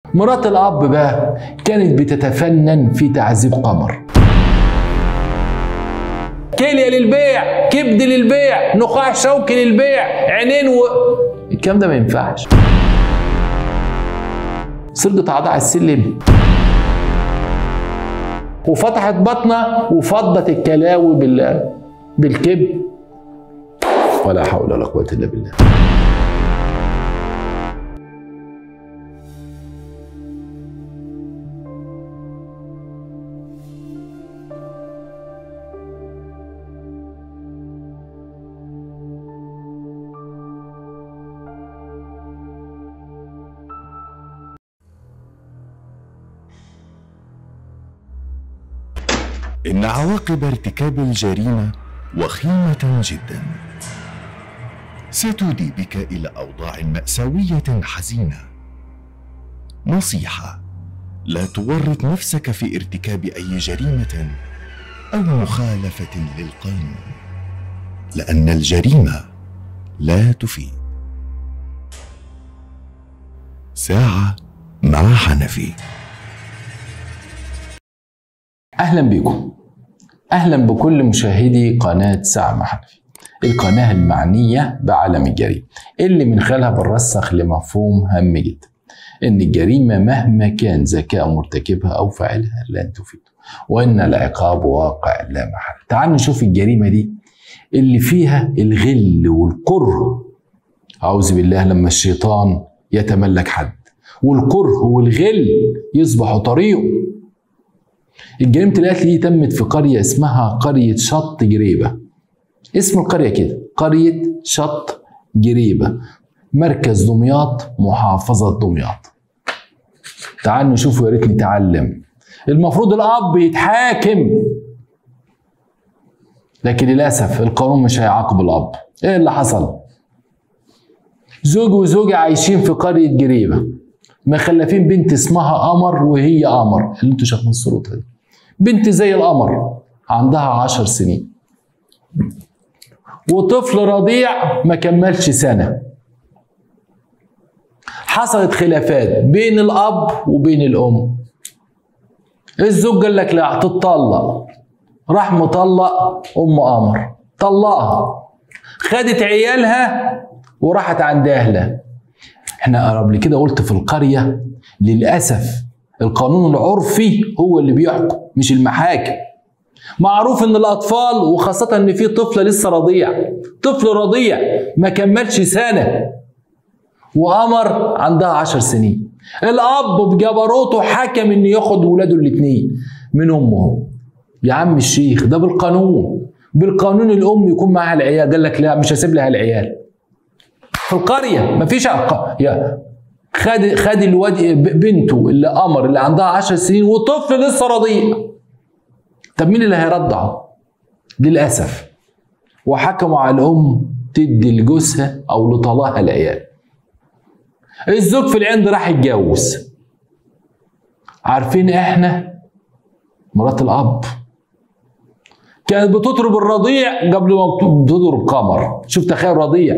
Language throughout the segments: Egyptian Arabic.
مرات الأب بقى كانت بتتفنن في تعذيب قمر كلية للبيع كبد للبيع نخاع شوكي للبيع عينين و... الكلام ده ما ينفعش سرقت أعضاء السلم وفتحت بطنها وفضت الكلاوي بال... بالكبد ولا حول ولا قوة إلا بالله إن عواقب ارتكاب الجريمة وخيمة جدا ستودي بك إلى أوضاع مأساوية حزينة نصيحة لا تورط نفسك في ارتكاب أي جريمة أو مخالفة للقانون لأن الجريمة لا تفيد ساعة مع حنفي اهلا بكم اهلا بكل مشاهدي قناه ساعه مع حنفي القناه المعنيه بعالم الجريمه اللي من خلالها بنرسخ لمفهوم هام جدا ان الجريمه مهما كان ذكاء مرتكبها او فاعلها لن تفيده وان العقاب واقع لا محاله تعال نشوف الجريمه دي اللي فيها الغل والكره اعوذ بالله لما الشيطان يتملك حد والكره والغل يصبحوا طريقه الجريمة القتل دي تمت في قرية اسمها قرية شط جريبة اسم القرية كده قرية شط جريبة مركز دمياط محافظة دمياط تعال نشوف يا ريت نتعلم المفروض الأب يتحاكم لكن للأسف القانون مش هيعاقب الأب إيه اللي حصل؟ زوج وزوجة عايشين في قرية جريبة مخلفين بنت اسمها قمر وهي قمر اللي انتوا شايفين صورتها دي بنت زي القمر عندها عشر سنين وطفل رضيع ما كملش سنة حصلت خلافات بين الأب وبين الأم الزوج قال لك لا هتطلق راح مطلق أم قمر طلقها خدت عيالها وراحت عند أهلها احنا قبل كده قلت في القرية للأسف القانون العرفي هو اللي بيحكم مش المحاكم معروف ان الاطفال وخاصة ان في طفلة لسه رضيع طفل رضيع ما كملش سنة وقمر عندها عشر سنين الاب بجبروته حكم انه ياخد ولاده الاتنين من امهم يا عم الشيخ ده بالقانون بالقانون الام يكون معاها العيال قال لك لا مش هسيب لها العيال في القرية مفيش عق... يا خد خد الواد بنته اللي قمر اللي عندها 10 سنين وطفل لسه رضيع طب مين اللي هيرضعه؟ للاسف وحكموا على الام تدي لجوزها او لطلاقها العيال الزوج في العند راح يتجوز عارفين احنا مرات الاب كانت بتضرب الرضيع قبل ما بتضرب قمر شوف تخيل رضيع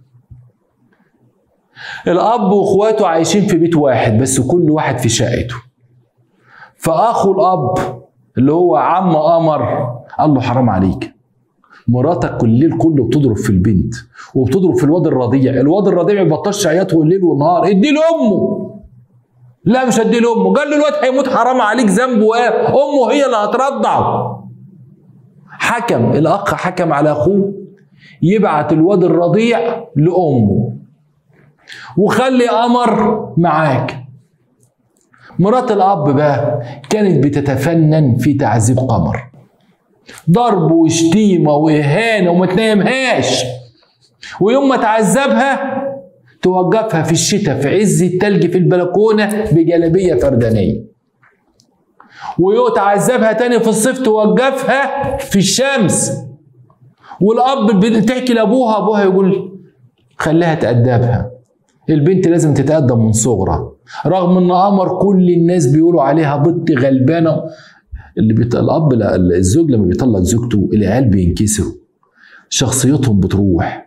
الاب واخواته عايشين في بيت واحد بس كل واحد في شقته فاخو الاب اللي هو عم قمر قال له حرام عليك مراتك الليل كله بتضرب في البنت وبتضرب في الواد الرضيع الواد الرضيع ما بيبطلش عياط الليل والنهار ادي لامه لا مش هدي لامه قال له الواد هيموت حرام عليك ذنبه ايه امه هي اللي هترضعه حكم الاخ حكم على اخوه يبعت الواد الرضيع لامه وخلي قمر معاك مرات الاب بقى كانت بتتفنن في تعذيب قمر ضرب وشتيمه واهانه وما تنامهاش ويوم ما تعذبها توقفها في الشتاء في عز التلج في البلكونه بجلابيه فردانيه ويو تعذبها تاني في الصيف توقفها في الشمس والاب تحكي لابوها ابوها يقول خليها تأدبها البنت لازم تتقدم من صغرها رغم ان قمر كل الناس بيقولوا عليها بنت غلبانه اللي بيط... الاب الزوج لما بيطلق زوجته العيال بينكسروا شخصيتهم بتروح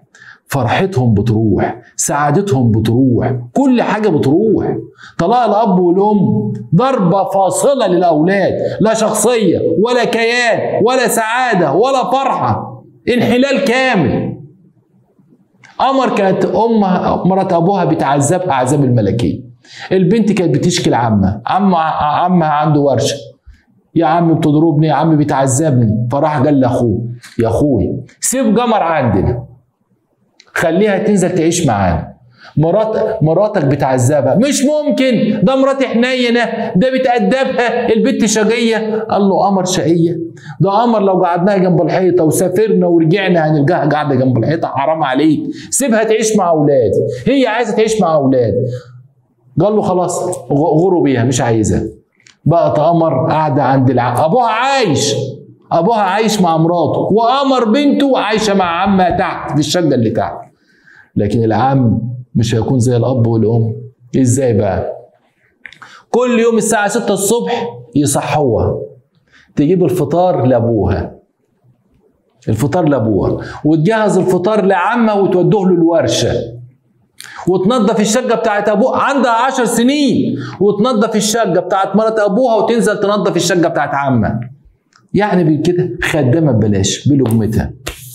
فرحتهم بتروح سعادتهم بتروح كل حاجة بتروح طلاق الأب والأم ضربة فاصلة للأولاد لا شخصية ولا كيان ولا سعادة ولا فرحة انحلال كامل قمر كانت أمها مرات أبوها بتعذبها عذاب الملكية البنت كانت بتشكي لعمها عم عمها عنده ورشة يا عم بتضربني يا عم بتعذبني فراح قال لاخوه يا اخوي سيب قمر عندنا خليها تنزل تعيش معانا مرات مراتك بتعذبها مش ممكن ده مراتي حنينه ده بتأدبها البت شقيه قال له قمر شقيه ده قمر لو قعدناها جنب الحيطه وسافرنا ورجعنا هنلقاها قاعده جنب الحيطه حرام عليك سيبها تعيش مع اولادي هي عايزه تعيش مع اولادي قال له خلاص غوروا بيها مش عايزها بقت قمر قاعده عند الع... ابوها عايش ابوها عايش مع مراته وقمر بنته عايشه مع عمها تحت في الشقه اللي تحت لكن العم مش هيكون زي الاب والام ازاي بقى كل يوم الساعه 6 الصبح يصحوها تجيب الفطار لابوها الفطار لابوها وتجهز الفطار لعمها وتودوه له الورشه وتنظف الشقه بتاعت ابوها عندها عشر سنين وتنظف الشقه بتاعت مرات ابوها وتنزل تنظف الشقه بتاعت عمها يعني كده خدامه ببلاش بلقمتها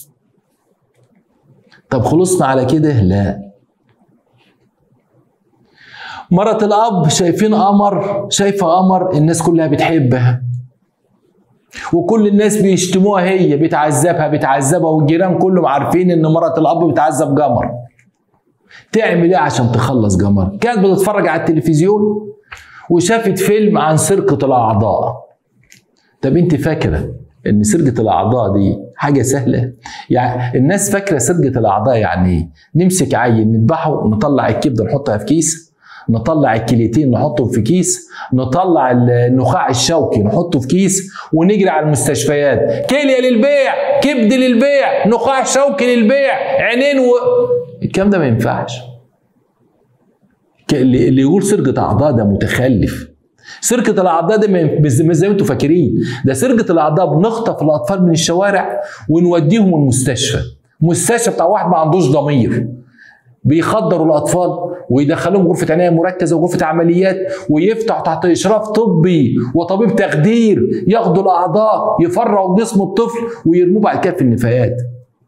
طب خلصنا على كده لا مرة الأب شايفين قمر شايفة قمر الناس كلها بتحبها وكل الناس بيشتموها هي بتعذبها بتعذبها والجيران كلهم عارفين ان مرة الأب بتعذب قمر تعمل ايه عشان تخلص قمر كانت بتتفرج على التلفزيون وشافت فيلم عن سرقة الأعضاء طب انت فاكرة ان سرقة الأعضاء دي حاجة سهلة يعني الناس فاكرة سرقة الأعضاء يعني ايه نمسك عيل نذبحه ونطلع الكبدة نحطها في كيس نطلع الكليتين نحطهم في كيس نطلع النخاع الشوكي نحطه في كيس ونجري على المستشفيات كلية للبيع كبد للبيع نخاع شوكي للبيع عينين و... الكلام ده ما ينفعش اللي يقول سرقة أعضاء ده متخلف سرقة الأعضاء ده مش زي ما انتم فاكرين ده سرقة الأعضاء بنخطف الأطفال من الشوارع ونوديهم المستشفى مستشفى بتاع واحد ما عندوش ضمير بيخدروا الاطفال ويدخلوهم غرفه عنايه مركزه وغرفه عمليات ويفتحوا تحت اشراف طبي وطبيب تخدير ياخدوا الاعضاء يفرغوا جسم الطفل ويرموه بعد كده في النفايات.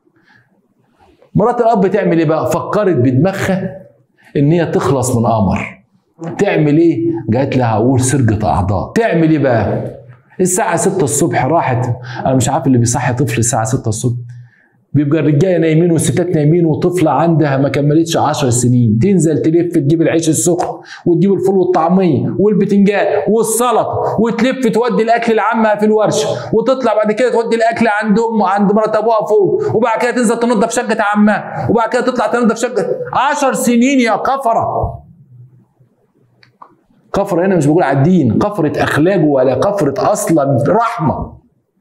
مرات الاب تعمل ايه بقى؟ فكرت بدماغها ان هي تخلص من قمر. تعمل ايه؟ قالت لها هقول سرقه اعضاء. تعمل ايه بقى؟ الساعة 6 الصبح راحت أنا مش عارف اللي بيصحي طفل الساعة 6 الصبح بيبقى الرجاله نايمين والستات نايمين وطفله عندها ما كملتش 10 سنين تنزل تلف تجيب العيش السخن وتجيب الفول والطعميه والبتنجان والسلطه وتلف تودي الاكل لعمها في الورشه وتطلع بعد كده تودي الاكل عند ام عند مرات ابوها فوق وبعد كده تنزل تنظف شقه عمها وبعد كده تطلع تنظف شقه 10 سنين يا كفره كفره هنا مش بقول على الدين كفره اخلاق ولا كفره اصلا رحمه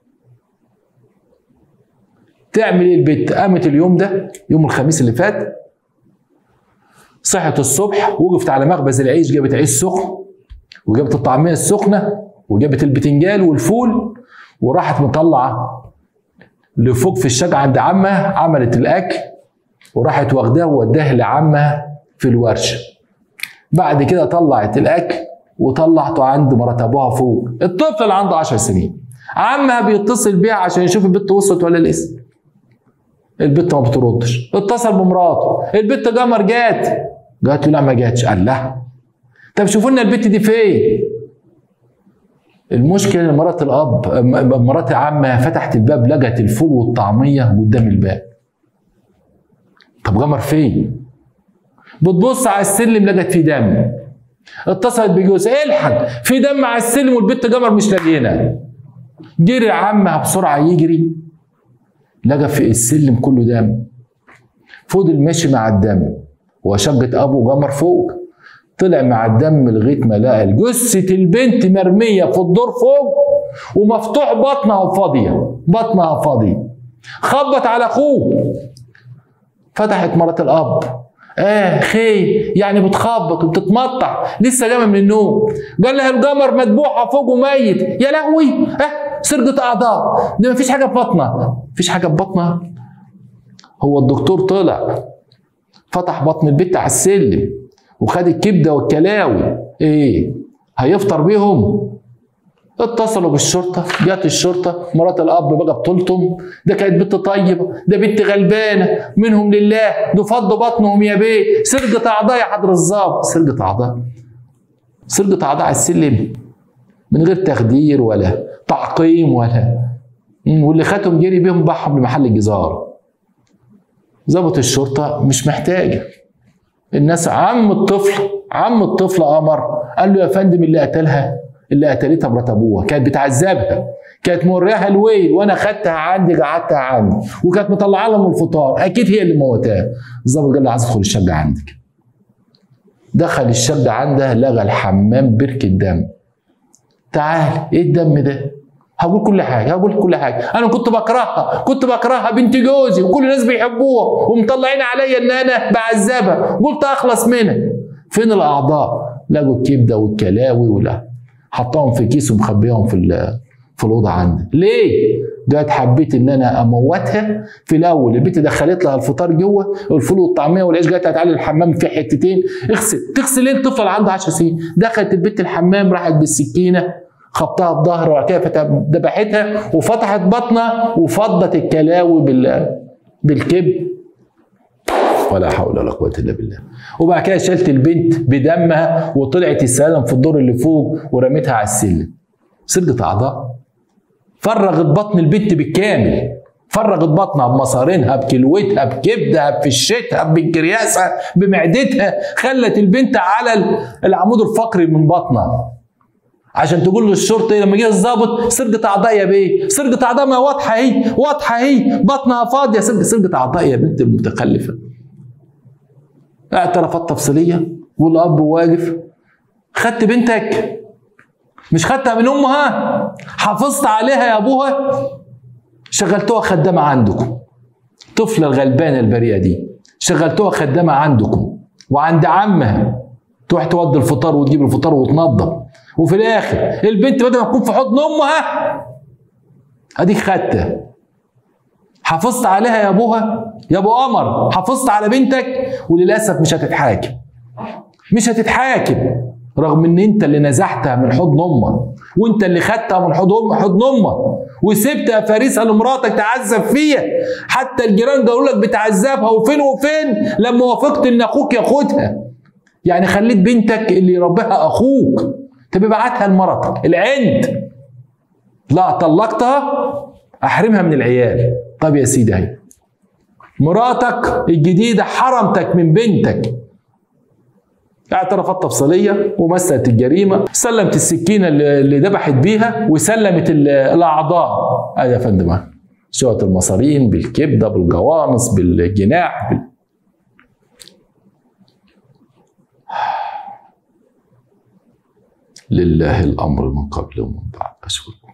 تعمل ايه البت؟ قامت اليوم ده يوم الخميس اللي فات صحت الصبح وقفت على مخبز العيش جابت عيش سخن وجابت الطعميه السخنه وجابت البتنجان والفول وراحت مطلعه لفوق في الشقه عند عمها عملت الاكل وراحت واخداه ووداه لعمها في الورشه بعد كده طلعت الاكل وطلعته عند مرات ابوها فوق الطفل اللي عنده 10 سنين عمها بيتصل بيها عشان يشوف البت وصلت ولا لسه البت ما بتردش اتصل بمراته البت جمر جات قالت له لا ما جاتش قال لها طب شوفوا لنا البت دي فين المشكله ان مرات الاب مرات عمها فتحت الباب لقت الفول والطعميه قدام الباب طب جمر فين بتبص على السلم لقت فيه دم اتصلت بجوزها الحق في دم على السلم والبت جمر مش لاقيينها جري عمها بسرعه يجري لقى في السلم كله دم فضل ماشي مع الدم وشقة أبو جمر فوق طلع مع الدم لغاية ما لقى جثة البنت مرمية في الدور فوق ومفتوح بطنها فاضية بطنها فاضية خبط على أخوه فتحت مرات الأب اه خي يعني بتخبط وبتتمطع لسه جايه من النوم قال لها القمر مذبوحه فوق وميت يا لهوي اه سرقه اعضاء ده مفيش حاجه في بطنها مفيش حاجه في بطنها هو الدكتور طلع فتح بطن البت على السلم وخد الكبده والكلاوي ايه هيفطر بيهم اتصلوا بالشرطه جت الشرطه مرات الاب بقى بطولتهم ده كانت بنت طيبه ده بنت غلبانه منهم لله ده فضوا بطنهم يا بيه سرقه اعضاء يا حضر الظابط سرقه اعضاء سرقه اعضاء على السلم من غير تخدير ولا تعقيم ولا مم، واللي خدهم جري بيهم باعهم لمحل الجزار ظابط الشرطه مش محتاجه الناس عم الطفل عم الطفل امر قال له يا فندم اللي قتلها اللي قتلتها مرات ابوها كانت بتعذبها كانت موريها الويل وانا خدتها عندي قعدتها عندي وكانت مطلعه لهم الفطار اكيد هي اللي موتاها الظابط قال له عايز ادخل الشقه عندك دخل الشقه عندها لغى الحمام بركه دم تعال ايه الدم ده هقول كل حاجه هقول كل حاجه انا كنت بكرهها كنت بكرهها بنت جوزي وكل الناس بيحبوها ومطلعين عليا ان انا بعذبها قلت اخلص منها فين الاعضاء لقوا الكبده والكلاوي ولا حطاهم في كيس ومخبيهم في ال- في الاوضه عندي ليه جات حبيت ان انا اموتها في الاول البنت دخلت لها الفطار جوه الفول والطعميه والعيش جات تعالي الحمام في حتتين اغسل تغسل ايه الطفل عنده 10 سنين دخلت البنت الحمام راحت بالسكينه خبطها بظهر وبعد كده فت- ذبحتها وفتحت بطنها وفضت الكلاوي بال بالكبد ولا حول ولا قوه الا بالله وبعد كده شلت البنت بدمها وطلعت السلم في الدور اللي فوق ورميتها على السلم سرقه اعضاء فرغت بطن البنت بالكامل فرغت بطنها بمصارينها بكلوتها بكبدها بفشتها بنكرياسها بمعدتها خلت البنت على ال- العمود الفقري من بطنها عشان تقول للشرطه إيه لما جه الظابط سرقه اعضاء يا بيه سرقه اعضاء ما واضحه اهي واضحه اهي بطنها فاضيه سرقه سرقه اعضاء يا بنت المتخلفه اعترافات تفصيليه والاب واقف خدت بنتك مش خدتها من امها حافظت عليها يا ابوها شغلتوها خدامه عندكم طفله الغلبانه البريئه دي شغلتوها خدامه عندكم وعند عمها تروح تودي الفطار وتجيب الفطار وتنظف وفي الاخر البنت بدل ما تكون في حضن امها اديك خدتها حافظت عليها يا ابوها يا ابو قمر حافظت على بنتك وللاسف مش هتتحاكم مش هتتحاكم رغم ان انت اللي نزحتها من حضن امك وانت اللي خدتها من حضن أم حضن امك وسبتها فريسه لمراتك تعذب فيها حتى الجيران قالوا لك بتعذبها وفين وفين لما وافقت ان اخوك ياخدها يعني خليت بنتك اللي يربيها اخوك تبقى بعتها لمراتك العند لا طلقتها احرمها من العيال طب يا سيدي اهي مراتك الجديده حرمتك من بنتك اعترافات تفصيليه ومثلت الجريمه سلمت السكينه اللي اللي ذبحت بيها وسلمت ال- الاعضاء ادي يا فندم أهي. شويه المصارين بالكبده بالجوانص بالجناح بال... لله الامر من قبل ومن بعد اشكركم